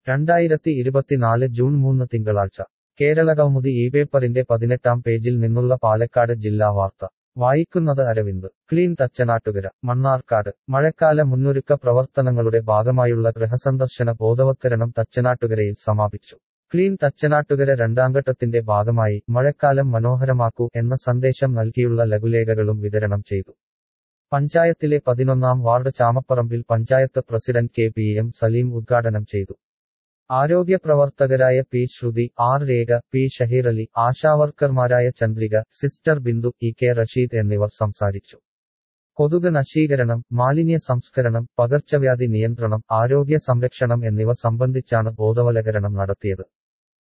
രണ്ടായിരത്തി ഇരുപത്തിനാല് ജൂൺ മൂന്ന് തിങ്കളാഴ്ച കേരളകൗമുദി ഈ പേപ്പറിന്റെ പതിനെട്ടാം പേജിൽ നിന്നുള്ള പാലക്കാട് ജില്ലാ വാർത്ത വായിക്കുന്നത് അരവിന്ദ് ക്ലീൻ തച്ചനാട്ടുകര മണ്ണാർക്കാട് മഴക്കാല മുന്നൊരുക്ക പ്രവർത്തനങ്ങളുടെ ഭാഗമായുള്ള ഗൃഹസന്ദർശന ബോധവത്കരണം തച്ചനാട്ടുകരയിൽ സമാപിച്ചു ക്ലീൻ തച്ചനാട്ടുകര രണ്ടാംഘട്ടത്തിന്റെ ഭാഗമായി മഴക്കാലം മനോഹരമാക്കൂ എന്ന സന്ദേശം നൽകിയുള്ള ലഘുലേഖകളും വിതരണം ചെയ്തു പഞ്ചായത്തിലെ പതിനൊന്നാം വാർഡ് ചാമപ്പറമ്പിൽ panchayat president K P M Saleem ഉദ്ഘാടനം ചെയ്തു ആരോഗ്യ പ്രവർത്തകരായ P Sruthi R Rekha P Shaheer Ali ആശാവർക്കർമാരായ Chandrika sister Bindu E K Rasheed എന്നിവർ സംസാരിച്ചു കൊതുക് നശീകരണം മാലിന്യ സംസ്കരണം പകർച്ചവ്യാധി നിയന്ത്രണം ആരോഗ്യ സംരക്ഷണം എന്നിവ സംബന്ധിച്ചാണ് ബോധവൽക്കരണം നടത്തിയത്